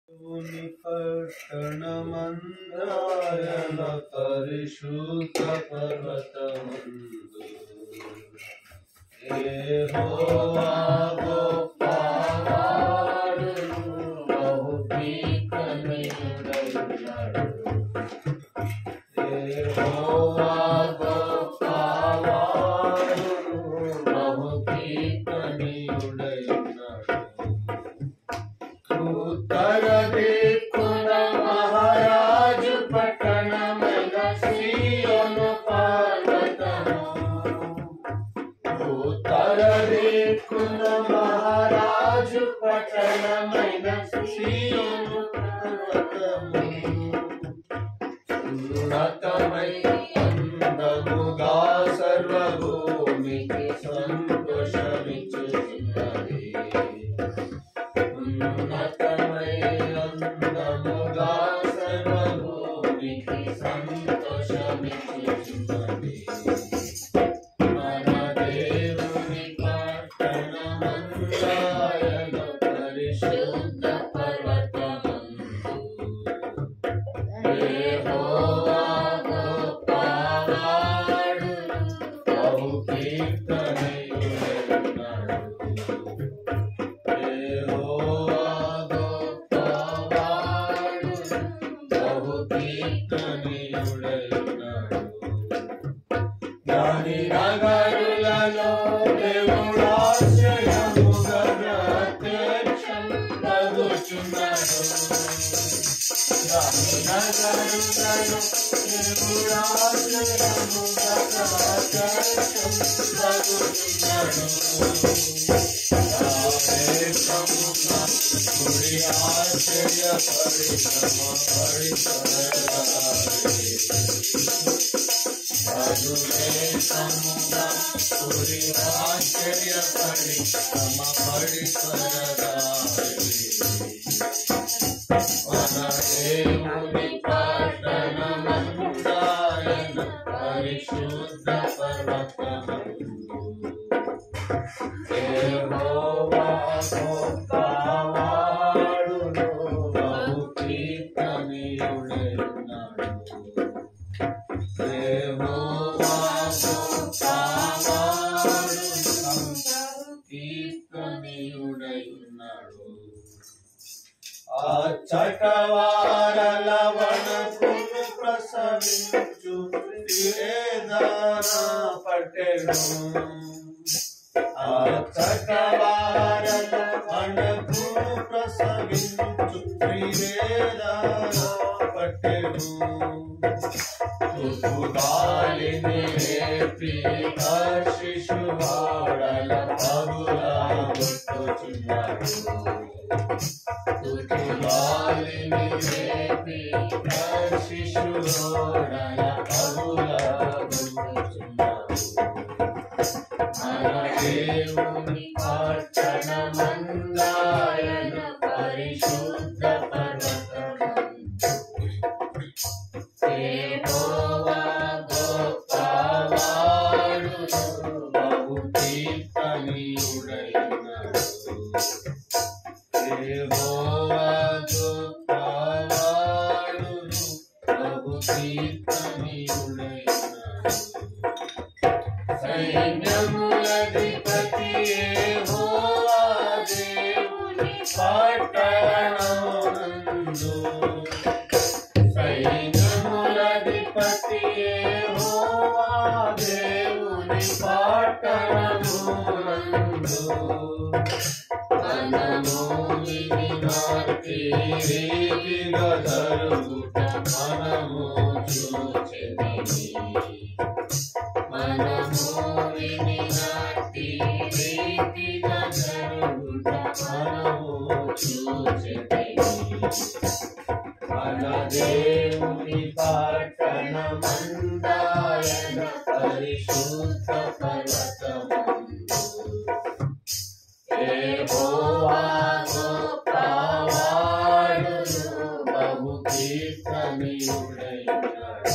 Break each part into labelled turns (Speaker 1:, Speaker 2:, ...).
Speaker 1: దేవుని పట్టణమందాయన పరిశుద్ధ పర్వతమందు యెహోవా గొప్పవాడును, బహుభీకరుడైనాడు. యెహోవా గొప్పవాడును, బహుభీకరుడైనాడు. ఉత్తర దిక్కున మహారాజు పట్టణమైన సీయోను పర్వతము. ఉత్తర దిక్కున మహారాజు పట్టణమైన సీయోను పర్వతము. ఉన్నతమై అందముగా సర్వభూమికి సంతోషమిచ్చుచున్నది ఉన్నతమై అందముగా సర్వభూమికి సంతోషమిచ్చుచున్నది. మన దేవుని పట్టణమందాయన పరిశుద్ధ పర్వతమందు. యెహోవా గొప్పవాడును, బహు కీర్తనీయుడైనాడు. యెహోవా గొప్పవాడును, బహు కీర్తనీయుడైనాడు. జ్ఞాని నగరులలో దేవుడాశ్రయముగా ప్రత్యక్షం కలుగుచున్నాడు. జ్ఞాని నగరులలో దేవుడాశ్రయముగా ప్రత్యక్షం కలుగుచున్నాడు. యావేకముగా గుడి ఆశ్చర్యపడి శ్రమపడి పడగాలి. అదులేకముగా గుడి ఆశ్చర్యపడి శ్రమపడి పడగాలి. మన దేవుని పట్టణమందాయన పరిశుద్ధ పర్వతమందు. యెహోవా గొప్పవాడును, బహు కీర్తనీయుడైనాడు. యెహోవా గొప్పవాడును, కీర్తనీయుడైనాడు. ఆ చటవారల వనకును ప్రసవించు తిరేదాన పట్టెను ఆ చటవారల వనకును ప్రసవించు తిరేదాన పట్టెను తూర్పు గాలిని రేపి శిశువాడల పగులా కొట్టుచున్నాడు కుతులాలిని రేపి శిశురోడల పగులా కొట్టుచున్నాడు మన దేవుని పట్టణమందాయన పరిశుద్ధ పర్వతమందు. యెహోవా గొప్పవాడును, బహు కీర్తనీయుడైనాడు. యెహోవా గొప్పవాడును, బహు కీర్తనీయుడైనాడు. సైన్యములధిపతి యెహోవా దేవుని పట్టణమందు. సైన్యములధిపతి యెహోవా దేవుని పట్టణమందు. మనము విని నాటి రీతిగా జరుగుట మనము చూచెదమి. మనము విని నాటి రీతిగా జరుగుట మనము చూచెదమి. మన దేవుని పట్టణమందాయన పరిశుద్ధ పర్వతమందు. యెహోవా గొప్పవాడును, బహు కీర్తనీయుడైనాడు.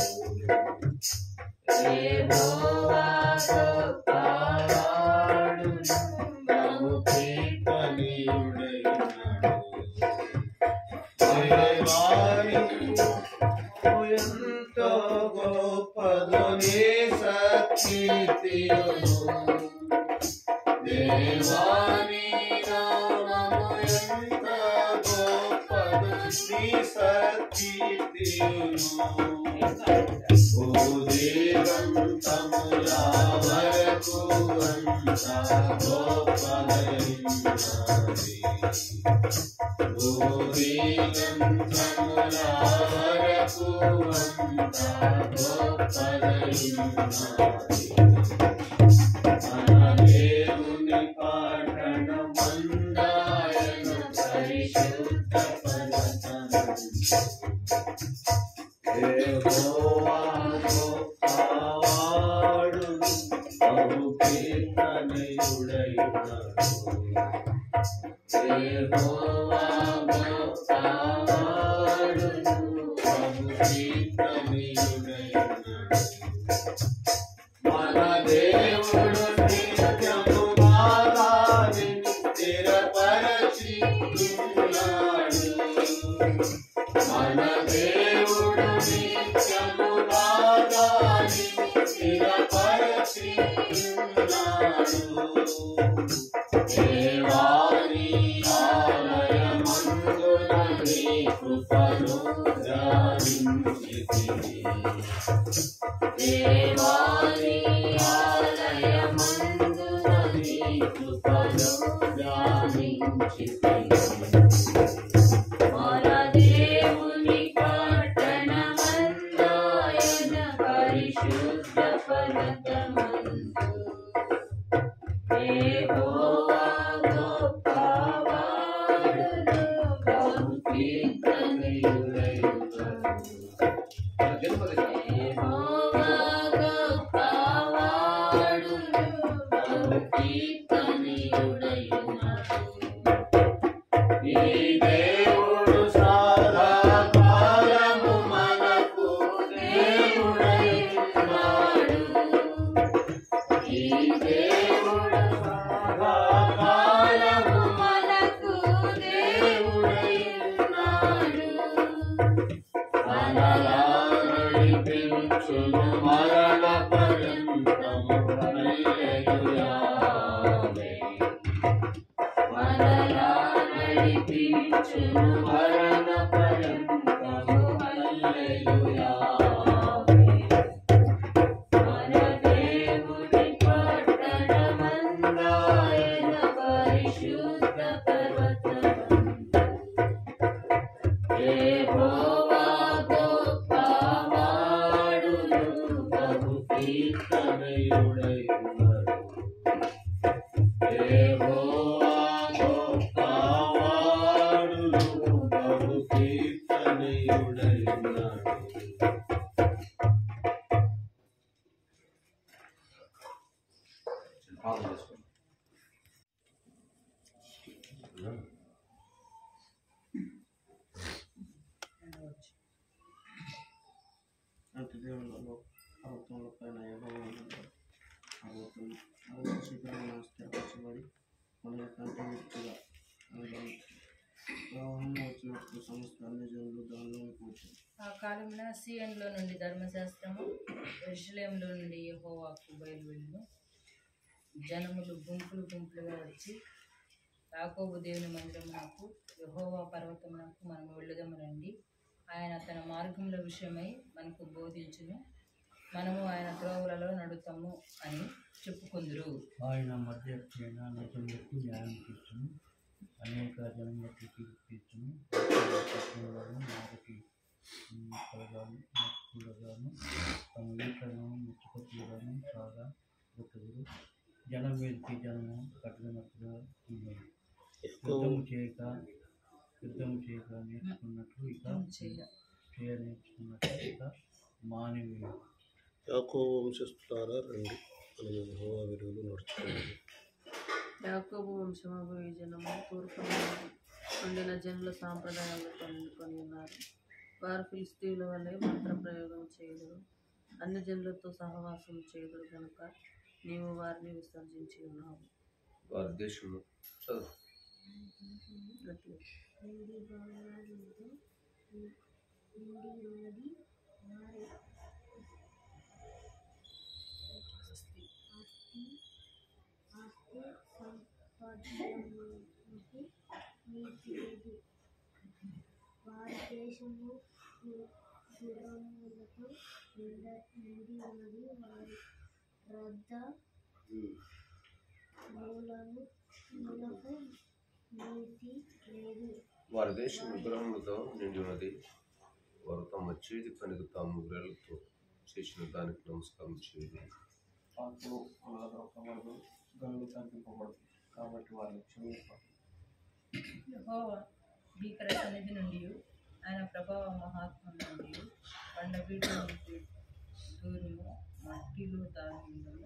Speaker 1: యెహోవా గొప్పవాడును, బహు కీర్తనీయుడైనాడు.
Speaker 2: దేవాని ఎంతో గొప్పదు నీ సత్కీర్తియును దేవాని నామము ఎంత గొప్పదు నీ సత్కీర్తియును భూదిగంతముల వరకు అంత గొప్పదైనది భూదిగంతముల వరకు అంత గొప్పదైనది మన దేవుని పట్టణమందాయన పరిశుద్ధ పర్వతము యెహోవా గొప్పవాడు, బహు కీర్తనీయుడైనాడు. యెహోవా గొప్పవాడు, బహు కీర్తనీయుడైనాడు. మన దేవుడు నిత్యము నాదాని స్థిరపరచి ఉన్నాడు. మన దేవుడు నిత్యము నాదాని స్థిరపరచి ఉన్నాడు. దేవాని ఆలయమందున నీ కృపను ధ్యానించితిని. దేవాని ఆలయమందున నీ కృపను ధ్యానించితిని.
Speaker 1: మన దేవుని పట్టణమందాయన పరిశుద్ధ పర్వతమందు యెహోవా గొప్పవాడును, బహు కీర్తనీయుడైనాడు. యెహోవా గొప్పవాడును, బహు కీర్తనీయుడైనాడు.
Speaker 2: ఈ దేవుడు సదాకాలము మనకు దేవుడై ఉన్నాడు. ఈ దేవుడు సదాకాలము
Speaker 1: మనకు దేవుడై ఉన్నాడు.
Speaker 2: మనలా నడిపించును మరణ పర్యంతము హల్లెలూయామే.
Speaker 1: మనలా నడిపించును
Speaker 2: మరణ పర్యంతము హల్లెలూయామే.
Speaker 1: మన దేవుని పట్టణమందాయన పరిశుద్ధ పర్వతమందు యెహోవా గొప్పవాడును, బహు
Speaker 2: కీర్తనీయుడై ఉన్నాడు. యెహోవా గొప్పవాడును, బహు కీర్తనీయుడై ఉన్నాడు.
Speaker 3: అటు దేవుళ్ళలో పర్వతముల పైన యెహోవాను పర్వతం పర్వత శిఖరమున స్థిరపరచబడి కొండల కంటే ఎత్తుగా అనగా ప్రవాహం వచ్చినప్పుడు సమస్త అన్ని జనులు దానిలోకి వచ్చారు
Speaker 4: ఆ కాలంలో సియన్లో నుండి ధర్మశాస్త్రము ఎరుషలేంలో నుండి యెహోవాకు బయలువెళ్ళును జనములు గుంపులు గుంపులుగా వచ్చి యాకోబు దేవుని మందిరమునకు యెహోవా పర్వతమునకు మనము వెళ్ళుదమునండి ఆయన తన మార్గముల విషయమై మనకు బోధించును మనము ఆయన త్రోవలలో నడుతాము అని చెప్పుకుందురు
Speaker 5: ఆయన మధ్య నటులకు న్యాయం తీర్చును అనేక జనములకు తీర్పు తీర్చును పట్టణాలను వారికి ముక్కలుగాను మక్కులుగాను తమ వీట్లను ముచ్చుకొట్టులుగాను చాలా గుట్టుదురు జనం మీదకి జనము కట్టినట్టుగా ఉన్నాయి యుద్ధము చేయక యుద్ధము చేయక నేర్చుకున్నట్లు ఇక
Speaker 4: చేయ
Speaker 5: చేయ నేర్చుకున్నట్లు ఇక మానవీయ
Speaker 6: యాకోబు వంశస్థులారా రండి మనము యెహోవా విలువలు నడుచుకోవాలి
Speaker 7: యాకోబు వంశమగు ఈ జనము తూర్పు ఉండిన జనుల సాంప్రదాయాలతో నిండుకొని ఉన్నారు వారు ఫిలిస్తీన్ల వల్లే మంత్ర ప్రయోగం చేయదురు అన్ని జనులతో సహవాసం చేయదురు కనుక నీవు వారిని విసర్జించి ఉన్నావు
Speaker 8: వారి దేశము చదువు
Speaker 7: అట్లా
Speaker 8: దేశము గుర్రములతో నిండి ఉన్నది వారి రద్ద మూలను మూలకు నీతి లేదు
Speaker 9: వారి దేశం విగ్రహములతో నిండి ఉన్నది వారు తమ చేతి పనికి తాము వేళ్లతో చేసిన దానికి నమస్కారం చేయదు
Speaker 3: పాత్రలు అనగదొక్కబడదు గనులు కనిపింపబడదు కాబట్టి వారిని క్షమించబడదు
Speaker 4: యెహోవా భీకర సన్నిధి నుండి ఆయన ప్రభావ మహాత్మ నుండి కొండబీట నుండి దూరము మట్టిలో దానిలో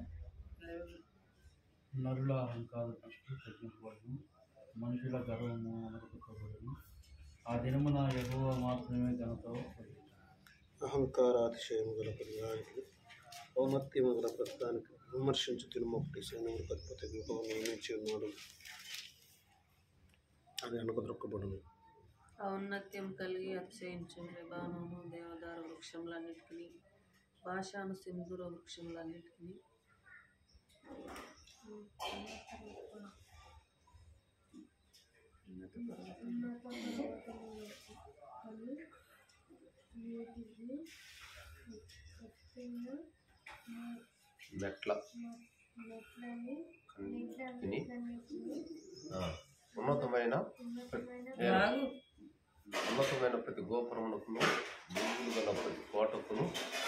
Speaker 5: నరుల అహంకార దృష్టి తగ్గించబడును మనుషుల గర్వము అనగదొక్కబడును ఆ దినమున యెహోవా మాత్రమే ఘనతో
Speaker 6: అహంకారాతిశయము గల ప్రతిదానికి ఔన్నత్యము గల ప్రతిదానికి విమర్శించు తిరుమొకటి సైన్యములకు అధిపతి యెహోవా నియమించి ఉన్నాడు అది అనకదొక్కబడును
Speaker 7: ఔన్నత్యం కలిగి అతిశయించు లెబానోను దేవదారు వృక్షములన్నిటికీ భాషాను సింధూర వృక్షములన్నిటికీ ఉన్నత పర్వతం
Speaker 8: ఉన్నత పర్వతములు కొని నీటికి ఎత్తైన
Speaker 9: మెట్ల
Speaker 8: మెట్లని మెట్ల
Speaker 9: తిని
Speaker 8: మెట్లన్నిటిని
Speaker 9: ఆ, ఉన్నతమైన
Speaker 8: ఉన్నతమైన
Speaker 4: రాగు
Speaker 9: ఉన్నతమైన ప్రతి గోపురమునకును భూములు గల ప్రతి కోటకును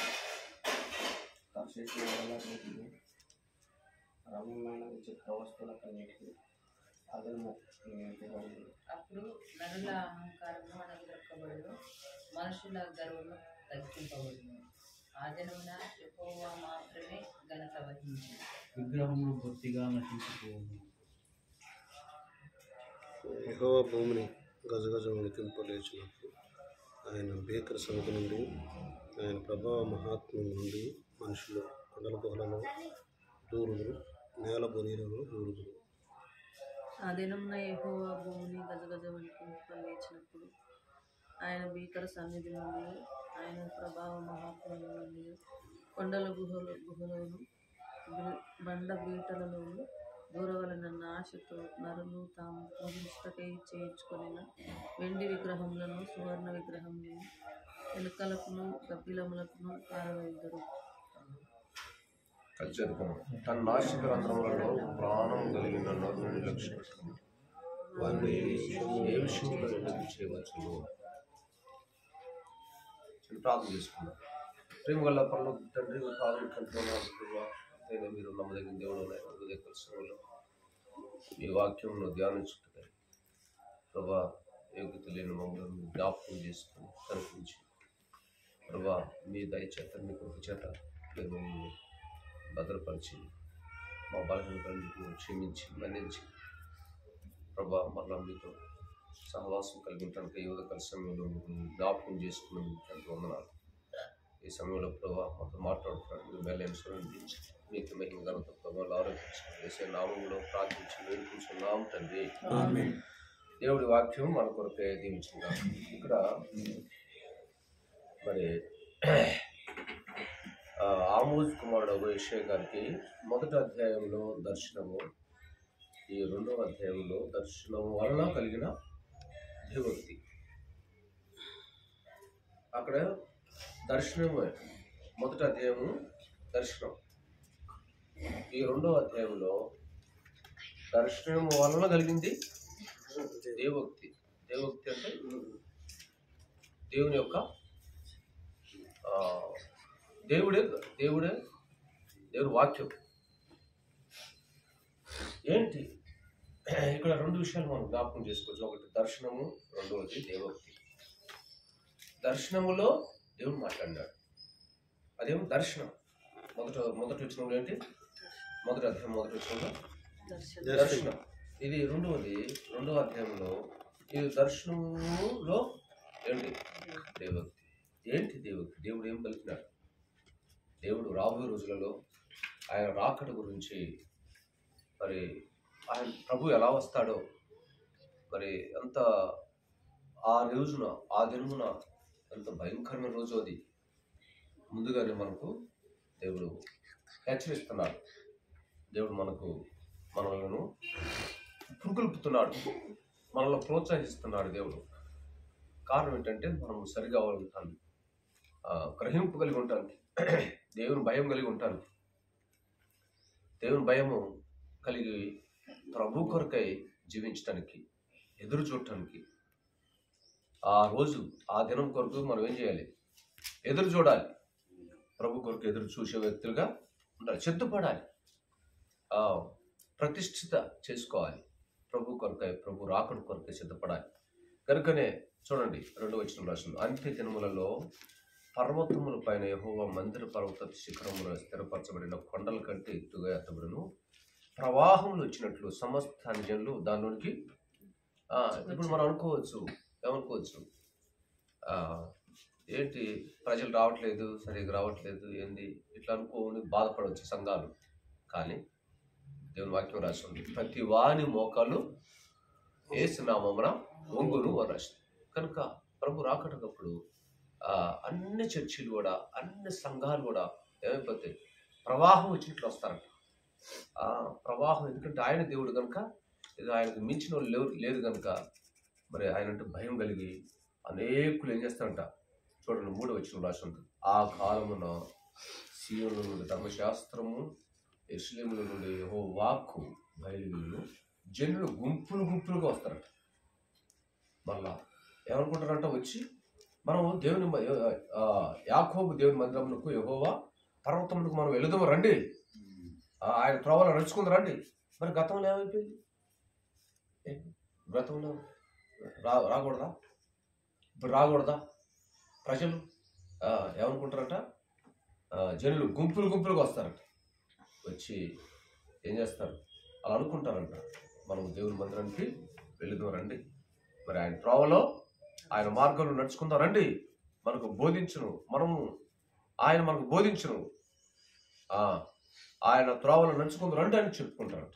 Speaker 3: తర్శేషు వదలకుంటుంది రమ్యమైన విచిత్ర వస్తువులకన్నిటికీ అదనము నియమించబడింది
Speaker 4: అప్పుడు నరుల అహంకారము అనగదొక్కబడును మనుషుల గర్వము తగ్గింపబడును ఆ దినమున యెహోవా మాత్రమే ఘనత వహించు
Speaker 5: విగ్రహములు బొత్తిగా నశించిపోవును
Speaker 6: యెహోవా భూమిని గజగజ వణికింపలేచినప్పుడు ఆయన భీకర సమితి నుండి ఆయన ప్రభావ మహాత్మ్యం నుండి మనుషులు కొండల గుహలలో దూరుదురు నేల బొనీలలో దూరుదురు
Speaker 7: ఆ దినమున యెహోవా భూమిని గజగజ వణికింప లేచినప్పుడు ఆయన భీకర సన్నిధి నుండి ఆయన ప్రభావ మహాత్మ్యం నుండి కొండల గుహలు గుహలోను బి- బండ బీటలలోను దూరవలనన్న ఆశతో నరులు తాము పూజించుటకై చేయించుకొనిన వెండి విగ్రహములను సువర్ణ విగ్రహములను ఎలుకలకును గబ్బిలములకును పారవేయుదురు
Speaker 9: కల్చెరుకును తన నాశిక రంధ్రములలో ప్రాణం కలిగిన నరుని లక్ష్య పెట్టుకుని వారిని ఏ విషయంలో ఎందుకు చేయవచ్చును చిన్న ప్రార్థన చేసుకున్నాం ప్రేమ గల పనులు తండ్రి మీ పాదం కంటున్నాను అయినా మీరు నమ్మదగిన దేవుడు ఉదయ కలిసిన మీ వాక్యంను ధ్యానించుకుంటాయి ప్రభా యోగ్యత లేని మమ్మల్ని జ్ఞాపకం చేసుకుని కనిపించి ప్రభా మీ దయచేత మీ కృప చేత మీరు మమ్మల్ని భద్రపరిచి మా బలహీనతలను క్షమించి మన్నించి ప్రభా మరలా మీతో సహవాసం కలిగి ఉండటానికి యువత కలిసి సమయంలో మీరు జ్ఞాపకం చేసుకుని మీకు వందనాలు ఈ సమయంలో ప్రభా మాతో మాట్లాడుతున్నాడు మీరు మేలేం స్వరందించి మీకు మహిమ ఘనత ప్రభావాలు ఆరోపించి వేసే నామంలో ప్రార్థించి వేడుకుంటున్నాం తండ్రి దేవుడి వాక్యం మన కొరకే దీవించిందా ఇక్కడ మరి ఆ, ఆమోద్ కుమారుడు అభిషేక్ గారికి మొదటి అధ్యాయంలో దర్శనము ఈ రెండవ అధ్యాయంలో దర్శనము వలన కలిగిన దేవక్తి అక్కడ దర్శనము మొదటి అధ్యాయము దర్శనం ఈ రెండవ అధ్యాయంలో దర్శనము వలన కలిగింది దేవోక్తి దేవోక్తి అంటే దేవుని యొక్క ఆ, దేవుడే దేవుడే దేవుడి వాక్యం ఏంటి ఇక్కడ రెండు విషయాలు మనం జ్ఞాపకం చేసుకోవచ్చు ఒకటి దర్శనము రెండవది దేవోక్తి దర్శనములో దేవుడు మాట్లాడినాడు అదేమో దర్శనం మొదట మొదటి వచ్చిన ఏంటి మొదటి అధ్యాయం మొదటి వచ్చిన
Speaker 7: దర్శనం
Speaker 9: దర్శనం ఇది రెండవది రెండవ అధ్యాయంలో ఇది దర్శనములో ఏంటి దేవోక్తి ఏంటి దేవుడు దేవుడు ఏం పలికినాడు దేవుడు రాబోయే రోజులలో ఆయన రాకడ గురించి మరి ఆయన ప్రభు ఎలా వస్తాడో మరి ఎంత ఆ రోజున ఆ దినమున ఎంత భయంకరమైన రోజు అది ముందుగానే మనకు దేవుడు హెచ్చరిస్తున్నాడు దేవుడు మనకు మనలను పురుగొల్పుతున్నాడు మనల్ని ప్రోత్సహిస్తున్నాడు దేవుడు కారణం ఏంటంటే మనం సరిగా ఉంటాను గ్రహింపు కలిగి ఉంటాను దేవుని భయం కలిగి ఉంటాను దేవుని భయము కలిగి ప్రభు కొరకై జీవించడానికి ఎదురు చూడటానికి ఆ రోజు ఆ దినం కొరకు మనం ఏం చేయాలి ఎదురు చూడాలి ప్రభు కొరకు ఎదురు చూసే వ్యక్తులుగా ఉండాలి సిద్ధపడాలి ఆ, ప్రతిష్ఠిత చేసుకోవాలి ప్రభు కొరకై ప్రభు రాకడ కొరకై సిద్ధపడాలి కనుకనే చూడండి రెండో వచ్చిన రాష్ట్రం అంత్య దినములలో పర్వతముల పైన యెహోవా మందిర పర్వత శిఖరమున స్థిరపరచబడిన కొండల కంటే ఎత్తుగా ఎత్తబడును ప్రవాహములు వచ్చినట్లు సమస్త జనులు దానిలోనికి ఆ, ఇప్పుడు మనం అనుకోవచ్చు ఏమనుకోవచ్చు ఆ, ఏంటి ప్రజలు రావట్లేదు సరిగ్గా రావట్లేదు ఏంది ఇట్లా అనుకోని బాధపడవచ్చు సంఘాలు కానీ దేవుని వాక్యం రాసింది ప్రతి వాని మోకాలు ఏసునామమున ఒంగును అని రాసింది కనుక ప్రభు రాకటప్పుడు ఆ, అన్ని చర్చిలు కూడా అన్ని సంఘాలు కూడా ఏమైపోతాయి ప్రవాహం వచ్చినట్లు వస్తారంట ఆ ప్రవాహం ఎందుకంటే ఆయన దేవుడు కనుక ఇది ఆయనకు మించిన వాళ్ళు లేరు లేరు కనుక మరి ఆయన అంటే భయం కలిగి అనేకులు ఏం చేస్తారంట చూడండి మూడు వచ్చిన రాసి ఉంటుంది ఆ కాలమున సీయోను నుండి ధర్మశాస్త్రము ఎస్లేముల నుండి ఓ వాక్కు బయలును జనులు గుంపులు గుంపులుగా వస్తారంట మళ్ళా ఏమనుకుంటారంట వచ్చి మనం దేవుని మ- ఆ, యాకోబు దేవుని మందిరమునకు యెహోవా పర్వతమునకు మనం వెళుదాము రండి ఆ, ఆయన త్రోవలో నడుచుకుంది రండి మరి గతంలో ఏమైపోయింది ఏ? గతంలో రా రాకూడదా ఇప్పుడు రాకూడదా ప్రజలు ఆ, ఏమనుకుంటారట ఆ, జనులు గుంపులు గుంపులుగా వస్తారట వచ్చి ఏం చేస్తారు అలా అనుకుంటారంట మనం దేవుని మందిరానికి వెళుదాం రండి మరి ఆయన త్రోవలో ఆయన మార్గంలో నడుచుకుందాం రండి మనకు బోధించును మనము ఆయన మనకు బోధించును ఆ, ఆయన త్రోవలో నడుచుకుందాం రండి అని చెప్పుకుంటారంట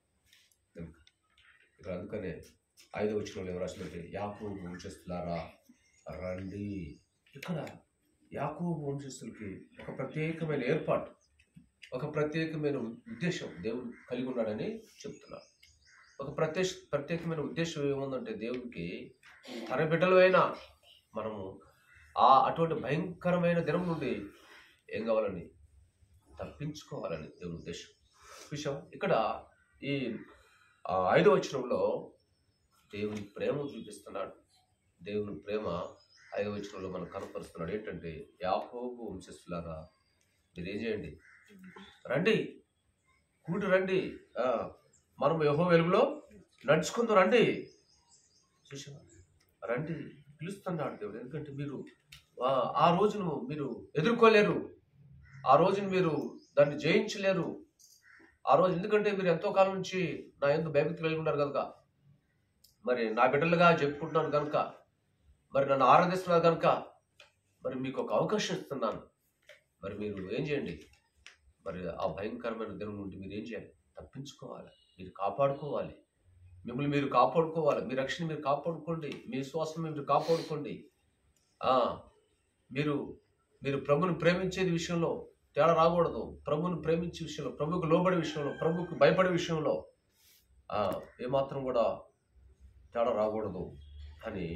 Speaker 9: ఇక్కడ అందుకనే ఐదో వచ్చిన ఎవరు రాసినట్టు యాకోబు వంశస్థులారా రండి ఇక్కడ యాకోబు వంశస్థులకి ఒక ప్రత్యేకమైన ఏర్పాటు ఒక ప్రత్యేకమైన ఉద్దేశం దేవుడు కలిగి ఉన్నాడని చెప్తున్నారు ఒక ప్రత్యేక ప్రత్యేకమైన ఉద్దేశం ఏముందంటే దేవుడికి తన బిడ్డలు అయినా మనము ఆ అటువంటి భయంకరమైన దినం నుండి ఏం కావాలని తప్పించుకోవాలని దేవుని ఉద్దేశం విషయం ఇక్కడ ఈ ఆ, ఐదో వచనంలో దేవుని ప్రేమ చూపిస్తున్నాడు దేవుని ప్రేమ ఐదో వచనంలో మనకు కనపరుస్తున్నాడు ఏంటంటే యాకోబు వంశస్థులారా మీరు ఏం చేయండి రండి కూడి రండి ఆ, మనం యహో వెలుగులో నడుచుకుందాం రండి చూసావా రండి పిలుస్తున్నాడు దేవుడు ఎందుకంటే మీరు ఆ, ఆ రోజును మీరు ఎదుర్కోలేరు ఆ రోజును మీరు దాన్ని జయించలేరు ఆ రోజు ఎందుకంటే మీరు ఎంతో కాలం నుంచి నా ఎందుకు భయభక్తి కలిగి ఉన్నారు కనుక మరి నా బిడ్డలుగా చెప్పుకుంటున్నాను కనుక మరి నన్ను ఆరాధిస్తున్నారు కనుక మరి మీకు ఒక అవకాశం ఇస్తున్నాను మరి మీరు ఏం చేయండి మరి ఆ భయంకరమైన దినం నుండి మీరు ఏం చేయాలి తప్పించుకోవాలి మీరు కాపాడుకోవాలి మిమ్మల్ని మీరు కాపాడుకోవాలి మీ రక్షణ మీరు కాపాడుకోండి మీ విశ్వాసం మీరు కాపాడుకోండి ఆ, మీరు మీరు ప్రభుని ప్రేమించేది విషయంలో తేడా రాకూడదు ప్రభుని ప్రేమించే విషయంలో ప్రభుకు లోబడే విషయంలో ప్రభుకు భయపడే విషయంలో ఆ, ఏమాత్రం కూడా తేడా రాకూడదు అని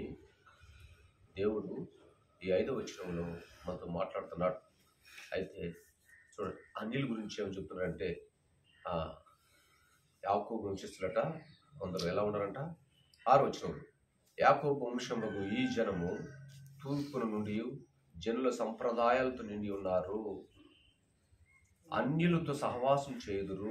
Speaker 9: దేవుడు ఈ ఐదవ వచనంలో మనతో మాట్లాడుతున్నాడు అయితే చూడండి అనిల్ గురించి ఏమని చెప్తున్నాడంటే ఆ, యాకోబు వంశస్థులట కొందరు ఎలా ఉన్నారంట ఆరు వచనం యాకోబు వంశముకు ఈ జనము తూర్పున నుండి జనుల సంప్రదాయాలతో నిండి ఉన్నారు అన్యులతో సహవాసం చేయుదురు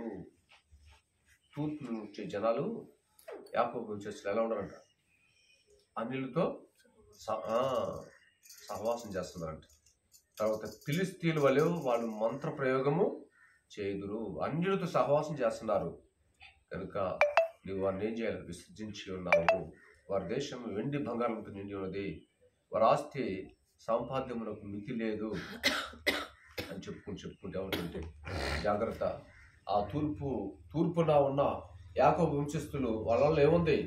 Speaker 9: తూర్పు నుంచి జనాలు యాకోబు వంశస్థులు ఎలా ఉన్నారంట అన్యులతో స- ఆ, సహవాసం చేస్తున్నారంట తర్వాత ఫిలిస్తీన్ల వలె వాళ్ళు మంత్ర ప్రయోగము చేయుదురు అన్యులతో సహవాసం చేస్తున్నారు కనుక నువ్వు వారిని ఏం చేయాలి విసర్జించి ఉన్నావు వారి దేశం వెండి బంగారంతో నిండి ఉన్నది వారి ఆస్తి సంపాద్యమునకు మితి లేదు అని చెప్పుకుంటూ చెప్పుకుంటే ఏమంటుంటే జాగ్రత్త ఆ తూర్పు తూర్పున ఉన్న యాకోబు వంశస్థులు వాళ్ళలో ఏముంది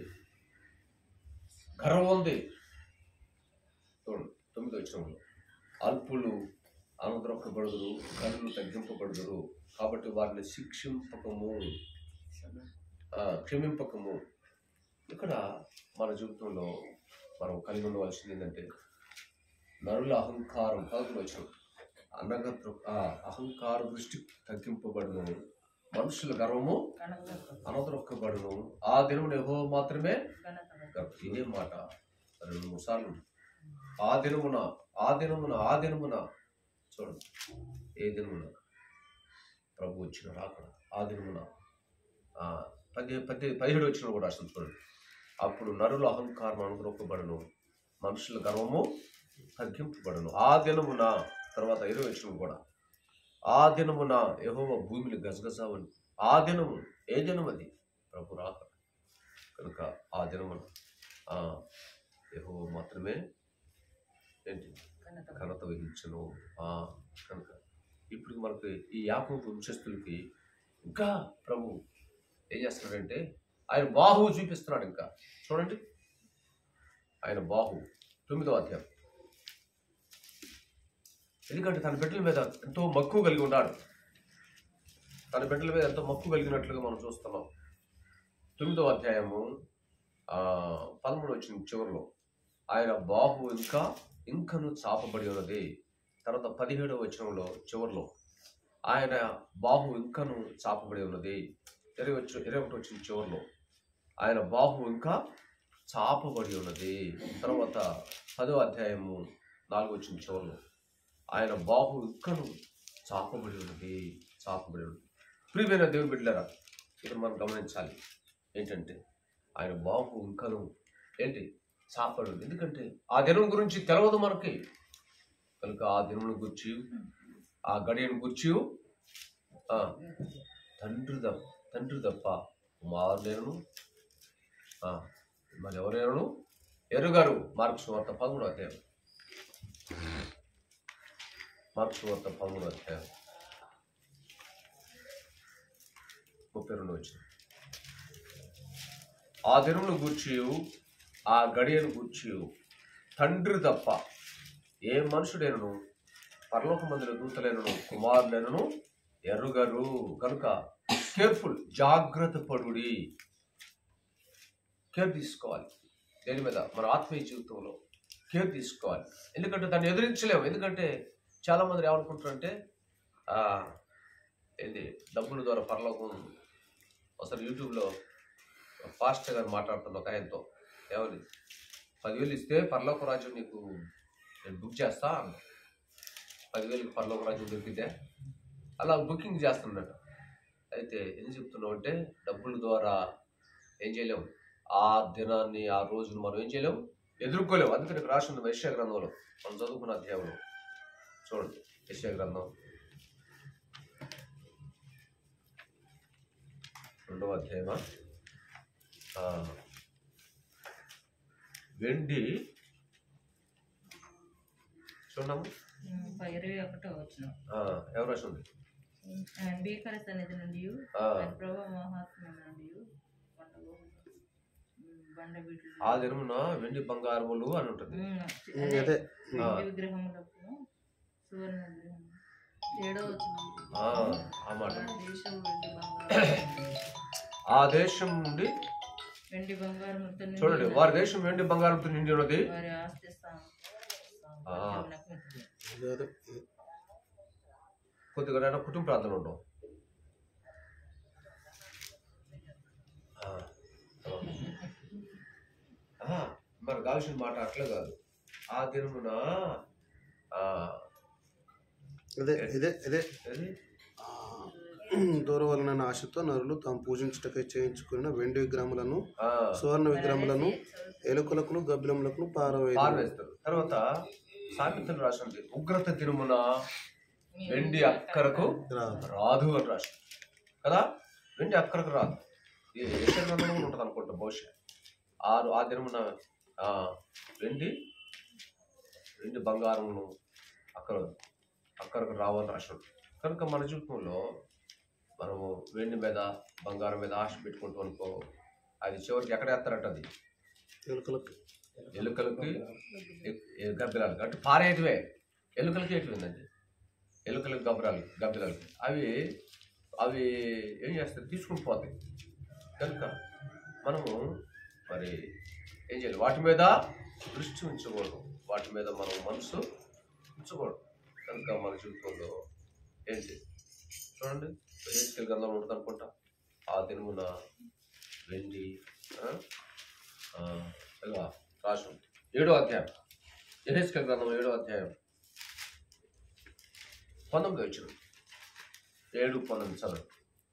Speaker 9: గర్వం ఉంది చూడండి తొమ్మిది వచ్చిన అల్పులు అనుగ్రహింపబడుదురు గనులు తగ్గింపబడుదురు కాబట్టి వారిని శిక్షింపకము ఆ, క్షమింపకము ఇక్కడ మన జీవితంలో మనం కలిగి ఉండవలసింది ఏంటంటే నరుల అహంకారం పదకొండు వచ్చిన అనగత్ర ఆ అహంకార దృష్టి తగ్గింపబడును మనుషుల గర్వము అనదొక్కబడును ఆ దినమున యెహో మాత్రమే గర్వ- ఇదే మాట రెండు మూడు సార్లు ఆ దినమున ఆ దినమున ఆ దినమున చూడండి ఏ దినమున ప్రభు వచ్చిన రాకడ ఆ దినమున ఆ, పది పది పదిహేడు వచ్చిన కూడా అసలు చూడండి అప్పుడు నరుల అహంకారం అనుగ్రహపడను మనుషుల గర్వము తగ్గింపబడను ఆ దినమున తర్వాత ఇరవై వచ్చిన కూడా ఆ దినమున యెహోవా భూమిని గజగజావని ఆ దినము ఏ దినం అది ప్రభు రాక కనుక ఆ దినమున ఆ యెహోవా మాత్రమే ఏంటి ఘనత వహించను ఆ కనుక ఇప్పుడు మనకి ఈ యాకోబు వంశస్థులకి ఇంకా ప్రభు ఏం చేస్తున్నాడంటే ఆయన బాహువు చూపిస్తున్నాడు ఇంకా చూడండి ఆయన బాహు తొమ్మిదో అధ్యాయం ఎందుకంటే తన బిడ్డల మీద ఎంతో మక్కువ కలిగి ఉన్నాడు తన బిడ్డల మీద ఎంతో మక్కువ కలిగినట్లుగా మనం చూస్తున్నాం తొమ్మిదో అధ్యాయము ఆ, పదమూడు వచ్చిన చివరిలో ఆయన బాహు ఇంకా ఇంకను చాపబడి ఉన్నది తర్వాత పదిహేడవ వచనంలో చివరిలో ఆయన బాహు ఇంకను చాపబడి ఉన్నది ఇరవై వచ్చి ఇరవై ఒకటి వచ్చిన చివరిలో ఆయన బాహు ఇంకా చాపబడి ఉన్నది తర్వాత పదో అధ్యాయము నాలుగు వచ్చిన చివరిలో ఆయన బాహు ఇంకను చాపబడి ఉన్నది చాపబడి ఉన్నది ప్రియమైన దేవుని బిడ్డలారా ఇక్కడ మనం గమనించాలి ఏంటంటే ఆయన బాహు ఇంకను ఏంటి చాపడు ఉంది. ఎందుకంటే ఆ దినం గురించి తెలవదు మనకి కనుక ఆ దినమును గుర్చి ఆ గడియను గుర్చి ఆ, తండ్రి తప్ప తండ్రి తప్ప కుమారులేను మరి ఎవరైనాను ఎరుగారు మార్క్స్ వార్త పదమూడు అధ్యాయం మార్క్స్ వార్త పదమూడు అధ్యాయం ముప్పై రెండు వచ్చింది ఆ దినమును గూర్చి ఆ గడియను గూర్చి తండ్రి తప్ప ఏ మనుషుడైనను పరలోక మందిర దూతలైనను కుమారులైనను ఎరుగరు కనుక కేర్ఫుల్ జాగ్రత్త పడుడి కేర్ తీసుకోవాలి దేని మీద మన ఆత్మీయ జీవితంలో కేర్ తీసుకోవాలి ఎందుకంటే దాన్ని ఎదిరించలేము ఎందుకంటే చాలా మంది ఏమనుకుంటారంటే ఆ, ఏంది డబ్బుల ద్వారా పరలోకం ఒకసారి యూట్యూబ్లో ఫాస్ట్ గారు మాట్లాడుతున్న ఒక ఆయనతో ఏమని పదివేలు ఇస్తే పరలోక రాజ్యం నీకు నేను బుక్ చేస్తా అన్న పదివేలకు పరలోక రాజ్యం దొరికితే అలా బుకింగ్ చేస్తున్నట్టు అయితే ఏం చెప్తున్నావు అంటే డబ్బుల ద్వారా ఏం చేయలేము ఆ దినాన్ని ఆ రోజును మనం ఏం చేయలేము ఎదుర్కోలేము అందుకని ఇక్కడ రాసి ఉంది వైశ్య గ్రంథంలో మనం చదువుకున్న అధ్యాయంలో చూడండి వైశ్య గ్రంథం రెండవ అధ్యాయమా ఆ, వెండి చూడము
Speaker 4: ఇరవై ఒకటో వచ్చిన
Speaker 9: ఆ, ఎవరు రాసి ఉంది
Speaker 4: ఆయన భీకర సన్నిధి నుండి
Speaker 9: ఆ,
Speaker 4: ఆయన ప్రభు మహాత్మ్యం నుండి బండ వీటిలో
Speaker 9: ఆ దినమున వెండి బంగారములు అని ఉంటుంది
Speaker 6: ఉమ్, అదే
Speaker 9: ఆ,
Speaker 4: విగ్రహములకు సువర్ణ విగ్రహం
Speaker 7: ఏడో వచ్చిన
Speaker 9: ఆ, ఆ మాట
Speaker 7: దేశం వెండి బంగారం
Speaker 9: ఆ దేశం నుండి
Speaker 4: వెండి బంగారములతో నిండి
Speaker 9: చూడండి
Speaker 4: ఉన్న
Speaker 9: వారి దేశం వెండి బంగారంతో నిండి ఉన్నది
Speaker 4: వారి ఆస్తి స్థానం
Speaker 9: ఆ.
Speaker 6: అదే అదే
Speaker 9: కొద్దిగా నాయన కుటుంబ ప్రార్థన ఉండవు ఆ, ఆ, మనకు కావాల్సిన మాట అట్లా కాదు ఆ దినమున ఆ,
Speaker 6: అదే ఇదే ఇదే
Speaker 9: ఏది?
Speaker 6: దూరవలన ఆశతో నరులు తాము పూజించుటకై చేయించుకున్న వెండి విగ్రహములను
Speaker 9: ఆ,
Speaker 6: సువర్ణ విగ్రహములను ఎలుకలకును గబ్బిలములకును పారవేది
Speaker 9: పారవేస్తారు తర్వాత సామెతలు రాసింది ఉగ్రత దినమున వెండి అక్కరకు
Speaker 6: రాదు.
Speaker 9: రాదు అని రాసి కదా వెండి అక్కరకు రాదు ఇది యశగ్రంథంలో కూడా ఉంటుంది అనుకుంటా బహుశా ఆరు ఆ దినమున ఆ, వెండి వెండి బంగారమును అక్కడ అక్కరకు రావని రాసి ఉంటుంది కనుక మన జీవితంలో మనము వెండి మీద బంగారం మీద ఆశ పెట్టుకుంటూ అనుకో అది చివరికి ఎక్కడ వేస్తారంట అది
Speaker 6: ఎలుకలకు
Speaker 9: ఎలుకలకి గబ్బిలాలకి అంటే పారేటివే ఎలుకలకి ఎటువందండి ఎలుకలకి గబ్బరాలు గబ్బిలాలకి అవి అవి ఏం చేస్తాయి తీసుకుని పోతాయి కనుక మనము మరి ఏం చేయాలి వాటి మీద దృష్టి ఉంచకూడదు వాటి మీద మనం మనసు ఉంచకూడదు కనుక మన జీవితంలో ఏంటి చూడండి ఎహెచ్కెల్ గ్రంథం ఉంటుంది అనుకుంటా ఆ దినమున వెండి ఆ, ఆ, ఇలా రాసి ఉంది ఏడో అధ్యాయం ఎహెచ్కెల్ గ్రంథం ఏడో అధ్యాయం పంతొమ్మిది వచ్చిన ఏడు పంతొమ్మిది చదువు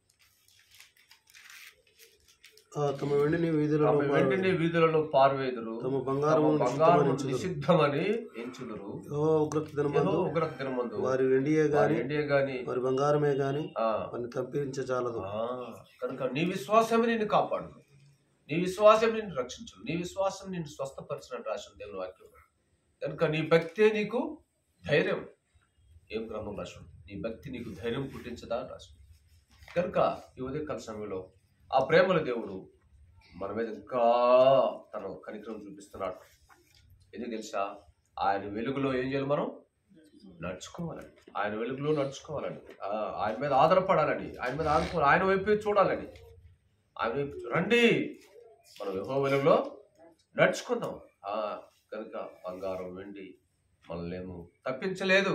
Speaker 6: ఆ, తమ వెండిని వీధులలో
Speaker 9: ఆమె వెంటనే వీధులలో పారువేదురు
Speaker 6: తమ
Speaker 9: తమ
Speaker 6: బంగారము
Speaker 9: బంగారము
Speaker 6: నిశ్చితమని
Speaker 9: నిషిద్ధమని ఎంచుదురు
Speaker 6: యెహోవా ఉగ్రత
Speaker 9: ఏదో
Speaker 6: దినమందు
Speaker 9: ఉగ్రత దినమందు
Speaker 6: వారి వెండియే
Speaker 9: వారి
Speaker 6: గాని
Speaker 9: ఎండియే గాని
Speaker 6: వారి బంగారమే గాని
Speaker 9: ఆ,
Speaker 6: వారిని తప్పించజాలదు
Speaker 9: ఆ, కనుక నీ విశ్వాసమే నిన్ను కాపాడు నీ విశ్వాసం నిన్ను రక్షించు నీ విశ్వాసం నిన్ను స్వస్థపరిచినట్టు రాసిన దేవుని వాక్యం కనుక నీ భక్తే నీకు ధైర్యం ఏం గ్రంథం రాసింది నీ భక్తి నీకు ధైర్యం పుట్టించదా అని రాసింది కనుక ఈ ఉదయకాల సమయంలో ఆ ప్రేమల దేవుడు మన మీద ఇంకా తన కనికరం చూపిస్తున్నాడు ఎందుకు తెలుసా ఆయన వెలుగులో ఏం చేయాలి మనం నడుచుకోవాలని ఆయన వెలుగులో నడుచుకోవాలని ఆ, ఆయన మీద ఆధారపడాలని ఆయన మీద ఆదుకోవాలి ఆయన వైపు చూడాలని ఆయన వైపు చూ- రండి మనం యెహోవా వెలుగులో నడుచుకుందాం ఆ, కనుక బంగారం వెండి మనల్నేమో తప్పించలేదు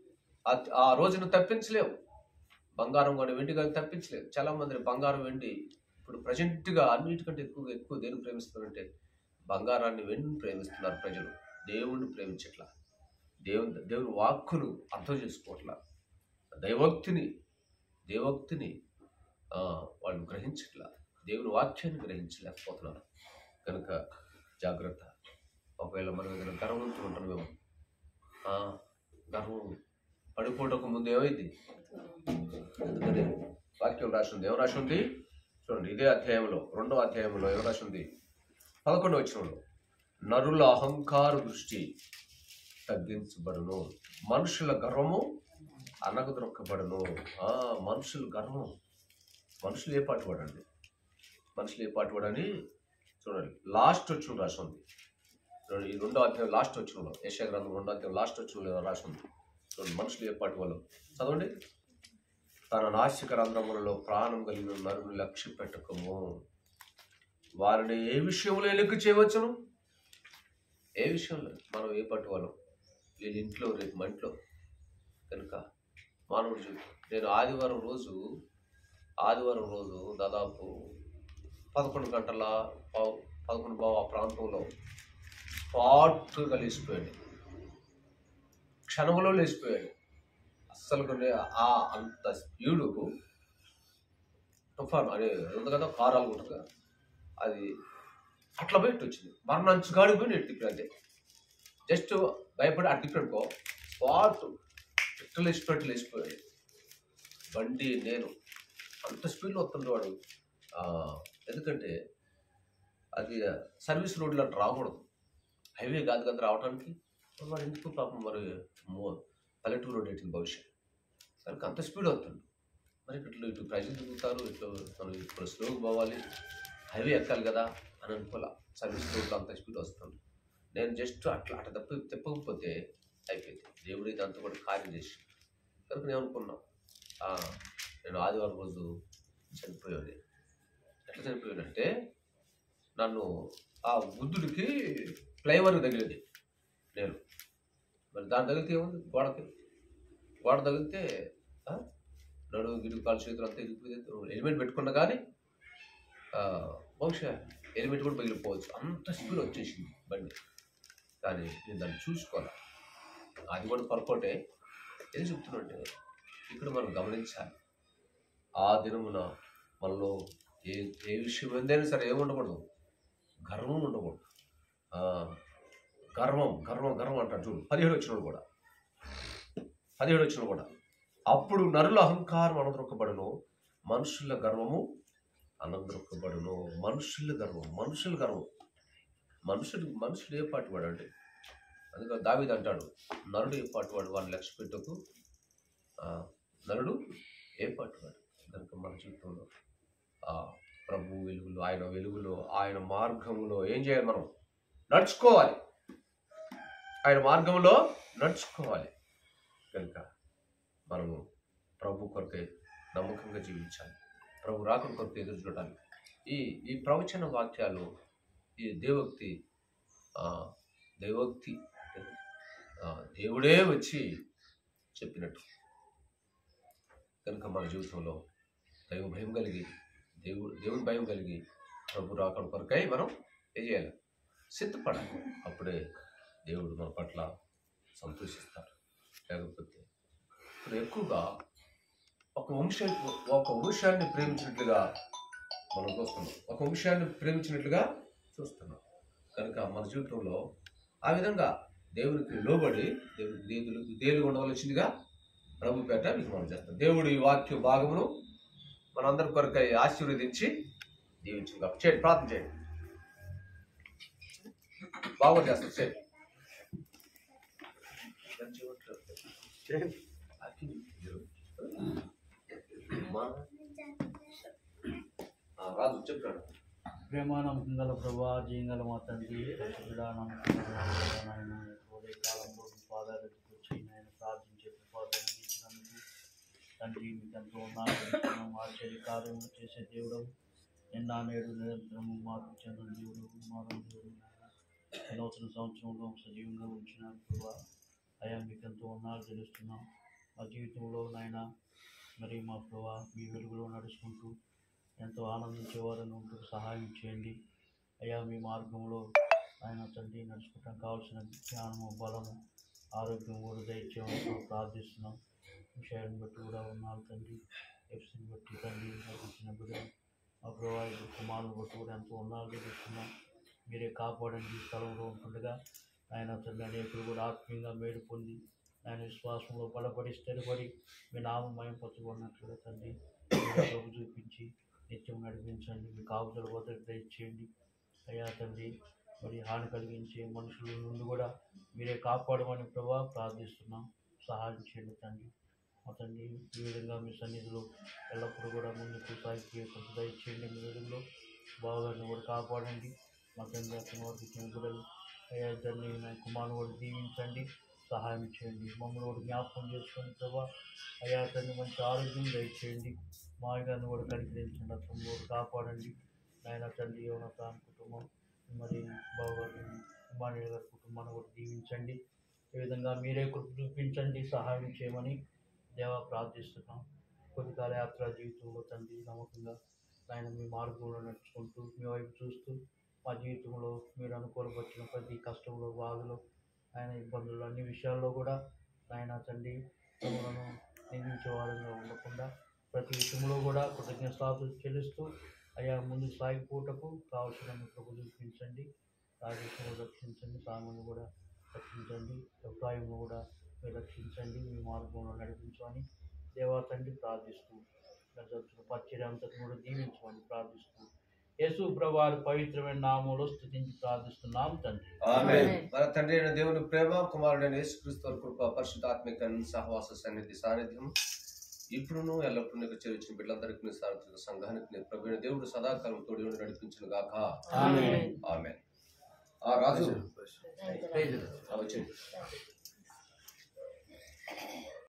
Speaker 9: ఆ- ఆ రోజును తప్పించలేవు బంగారం కానీ వెండి కానీ తప్పించలేదు చాలా మంది బంగారం వెండి ఇప్పుడు ప్రజెంట్గా అన్నిటికంటే ఎక్కువ ఎక్కువ దేని ప్రేమిస్తున్నారంటే బంగారాన్ని వెండిని ప్రేమిస్తున్నారు ప్రజలు దేవుణ్ణి ప్రేమించట్లా దేవుని దేవుని వాక్కును అర్థం చేసుకోవట్లా దైవోక్తిని దేవోక్తిని ఆ, వాళ్ళు గ్రహించట్లా దేవుని వాక్యాన్ని గ్రహించలేకపోతున్నారు కనుక జాగ్రత్త ఒకవేళ మనం ఏదైనా గర్వంతో ఉంటాం మేము ఆ, గర్వం పడిపోవటకు ముందు ఏమైంది ఎందుకని వాక్యం రాసి ఉంది ఏం రాసి ఉంది చూడండి ఇదే అధ్యాయంలో రెండో అధ్యాయంలో ఏం రాసి ఉంది పదకొండవ వచనంలో నరుల అహంకార దృష్టి తగ్గించబడును మనుషుల గర్వము అనగదొక్కబడును ఆ మనుషుల గర్వం మనుషులు ఏ పాటు పడండి మనుషులు ఏ పాటు పడని చూడండి లాస్ట్ వచ్చిన రాసి ఉంది చూడండి ఈ రెండో అధ్యాయం లాస్ట్ వచ్చిన యశా గ్రంథం రెండో అధ్యాయం లాస్ట్ వచ్చిన రాసి ఉంది చూడండి మనుషులు ఏ పాటు వాళ్ళు చదవండి తన నాసిక రంధ్రములలో ప్రాణం కలిగిన నరుని లక్ష్య పెట్టకము వారిని ఏ విషయంలో ఎన్నిక చేయవచ్చును ఏ విషయంలో మనం ఏ పట్టు వాళ్ళం వీళ్ళ ఇంట్లో రేపు మా ఇంట్లో కనుక మానవుడు జీవితం నేను ఆదివారం రోజు ఆదివారం రోజు దాదాపు పదకొండు గంటల పావు పదకొండు బావు ఆ ప్రాంతంలో స్పాట్గా లేచిపోయాడు క్షణంలో లేచిపోయాడు అస్సలు కొన్ని ఆ అంత స్పీడు తుఫాన్ అదే ఉంది కదా కారాలు ఉంటుంది కదా అది అట్లా పోయి వచ్చింది మరణంచు కాడికి పోయి నెట్టి అంతే జస్ట్ భయపడి అట్టి పెట్టుకో స్పాట్ ఇట్లా లేచిపెట్టి లేచిపోయాడు బండి నేను అంత స్పీడ్లో వస్తుండే వాడు ఆ, ఎందుకంటే అది సర్వీస్ రోడ్లో అట్లా రాకూడదు హైవే కాదు కదా రావడానికి మరి వాడు ఎందుకు పాపం మరి మో పల్లెటూరు రోడ్ ఎట్టింది భవిష్యత్ దానికి అంత స్పీడ్ అవుతుంది మరి ఇట్లా ఇటు ప్రజలు దిగుతారు ఇట్లా మనం ఇప్పుడు స్లోగా పోవాలి హైవే ఎక్కాలి కదా అని అనుకోలే సర్వీస్ రోడ్లో అంత స్పీడ్ వస్తుంది నేను జస్ట్ అట్లా అట్లా తప్ప తిప్పకపోతే అయిపోయింది దేవుడు ఇది అంతా కూడా కార్యం చేసి కనుక నేను అనుకున్నా ఆ, నేను ఆదివారం రోజు చనిపోయాడు ఎట్లా చనిపోయాడంటే నన్ను ఆ బుద్ధుడికి ఫ్లైఓవర్ తగిలింది నేను మరి దాని తగిలితే ఏముంది గోడకి గోడ తగిలితే ఆ, నడుము గిడుగు కాలు చేతులు అంతా ఇరిగిపోయింది హెల్మెట్ పెట్టుకున్నా కానీ ఆ, బహుశా హెల్మెట్ కూడా పగిలిపోవచ్చు అంత స్పీడ్ వచ్చేసింది బండి కానీ నేను దాన్ని చూసుకోవాలి అది కూడా పొరపాటే ఏం చెప్తున్నంటే ఇక్కడ మనం గమనించాలి ఆ దినమున మనలో ఏ ఏ విషయం ఏందైనా సరే ఏముండకూడదు గర్వం ఉండకూడదు ఆ, గర్వం గర్వం గర్వం అంటారు చూడు పదిహేడు వచ్చినోడు కూడా పదిహేడు వచ్చిన కూడా అప్పుడు నరుల అహంకారం అనదొక్కబడును మనుషుల గర్వము అనదొక్కబడును మనుషుల గర్వం మనుషుల గర్వం మనుషులు మనుషులు ఏ పాటు వాడండి అందుకని దావిది అంటాడు నరుడు ఏ పాటు వాడు వాడిని లక్ష్య పెట్టకు ఆ, నరుడు ఏ పాటు వాడు కనుక మన జీవితంలో ఆ ప్రభు వెలుగులో ఆయన వెలుగులో ఆయన మార్గంలో ఏం చేయాలి మనం నడుచుకోవాలి ఆయన మార్గంలో నడుచుకోవాలి కనుక మనము ప్రభు కొరకే నమ్మకంగా జీవించాలి ప్రభు రాకడ కొరకు ఎదురు చూడాలి ఈ ఈ ప్రవచన వాక్యాలు ఈ దేవోక్తి ఆ, దైవోక్తి ఆ, దేవుడే వచ్చి చెప్పినట్టు కనుక మన జీవితంలో దైవ భయం కలిగి దేవుడు దేవుని భయం కలిగి ప్రభు రాకడ కొరకై మనం ఏం చేయాలి సిద్ధపడాలి అప్పుడే దేవుడు మన పట్ల సంతోషిస్తాడు లేకపోతే ఇప్పుడు ఎక్కువగా ఒక వంశం ఒక వంశాన్ని ప్రేమించినట్లుగా మనం చూస్తున్నాం ఒక వంశాన్ని ప్రేమించినట్లుగా చూస్తున్నాం కనుక మన జీవితంలో ఆ విధంగా దేవునికి లోబడి దేవునికి దేవుడు దేవుడు ఉండవలసిందిగా ప్రభు పేట మీకు మనం చేస్తాం దేవుడు ఈ వాక్య భాగమును మనందరి కొరకై ఆశీర్వదించి దీవించుగా చేయండి ప్రార్థన చేయండి బాగా చేస్తాం చేయండి మా ఆ, రాజు చెప్పాడు
Speaker 5: ప్రేమానమ్మకం గల ప్రభా జీంగల మా తండ్రి పరిశుద్ధుడా నమ్మకం నాయన ఉదయ కాలంలో మీ పాదాలు వచ్చి నాయన ప్రార్థించే కృపాదాన్ని ఇచ్చినందుకు తండ్రి మీకు ఎంతో ఉన్నాను ఆశ్చర్య కార్యము చేసే దేవుడు నిన్న నేడు నిరంతరము మాకు చెందిన దేవుడు మారు దేవుడు నాయన ఈ నూతన సంవత్సరంలో సజీవంగా ఉంచిన ప్రభా అయా మీకు ఎంతో ఉన్నాలు తెలుస్తున్నాం మా జీవితంలో నాయన మరి మా ప్రభా మీ వెలుగులో నడుచుకుంటూ ఎంతో ఆనందించేవారని ఉంటూ సహాయం చేయండి అయ్యా మీ మార్గంలో ఆయన తండ్రి నడుచుకోవటం కావాల్సిన జ్ఞానము బలము ఆరోగ్యం కూడా దయచేయమని ప్రార్థిస్తున్నాం విషయాన్ని బట్టి కూడా ఉన్నాను తండ్రి ఎఫ్సీని బట్టి తండ్రి నాకు ఇచ్చిన బిడ్డ మా ప్రభావ కుమారుని బట్టి కూడా ఎంతో ఉన్నాలు తెలుస్తున్నాం మీరే కాపాడండి ఈ స్థలంలో ఉంటుండగా ఆయన తండ్రి అనేకులు కూడా ఆత్మీయంగా మేలు పొంది ఆయన విశ్వాసంలో బలపడి స్థిరపడి మీ నామం మయంపరచబడినట్లుగా తండ్రి మీరే ప్రభు చూపించి నిత్యం నడిపించండి మీ కాపుదల భద్రత దయచేయండి అయ్యా తండ్రి మరి హాని కలిగించే మనుషుల నుండి కూడా మీరే కాపాడమని ప్రభా ప్రార్థిస్తున్నాం సహాయం చేయండి తండ్రి మా తండ్రి ఈ విధంగా మీ సన్నిధిలో ఎల్లప్పుడూ కూడా ముందుకు సాగిపోయే కొంత దయచేయండి మీ విధంలో బావగారిని కూడా కాపాడండి మా తండ్రి అతని వరకు ఇచ్చిన బిడ్డలు అయ్యా తండ్రి నా కుమారుని కూడా దీవించండి సహాయం చేయండి మమ్మల్ని కూడా జ్ఞాపకం చేసుకోండి ప్రభా అయ్యా తండ్రి మంచి ఆరోగ్యం దయచేయండి మా గారిని కూడా కనికరించండి అతను కూడా కాపాడండి నాయన తండ్రి యువనత కుటుంబం మరి బావగారి కుమారి గారి కుటుంబాన్ని కూడా దీవించండి ఈ విధంగా మీరే కృప చూపించండి సహాయం చేయమని దేవా ప్రార్థిస్తున్నాం కొద్ది కాల యాత్ర జీవితంలో తండ్రి నమ్మకంగా ఆయన మీ మార్గంలో నడుచుకుంటూ మీ వైపు చూస్తూ మా జీవితంలో మీరు అనుకూలపరిచిన ప్రతి కష్టంలో బాధలో ఆయన ఇబ్బందులు అన్ని విషయాల్లో కూడా ఆయన తండ్రి తమలను నిందించే వారంగా ఉండకుండా ప్రతి విషయంలో కూడా కృతజ్ఞతాలు చెల్లిస్తూ అయ్యా ముందు సాగిపోటకు కావాల్సిన మీ ప్రభు చూపించండి రాజేశ్వరం రక్షించండి సామాన్లు కూడా రక్షించండి అభిప్రాయంలో కూడా మీరు రక్షించండి మీ మార్గంలో నడిపించమని దేవా తండ్రి ప్రార్థిస్తూ జరుగుతున్న పరిచర్య అంతటి కూడా దీవించమని ప్రార్థిస్తూ యేసు ప్రభావి పవిత్రమైన నామంలో స్థుతించి ప్రార్థిస్తున్నాం తండ్రి
Speaker 9: ఆమేన్. మన తండ్రి అయిన దేవుని ప్రేమ కుమారుడైన యేసుక్రీస్తు వారి కృప పరిశుద్ధాత్మిక సహవాస సన్నిధి సాన్నిధ్యం ఇప్పుడును ఎల్లప్పుడూ నీకు చేర్చిన బిడ్డలందరికీ నీ సారథిక సంఘానికి నీ ప్రభువైన దేవుడు సదాకాలం తోడి ఉండి నడిపించిన గాక
Speaker 5: ఆమేన్.
Speaker 9: ఆమె ఆ రాజు ఆ, వచ్చింది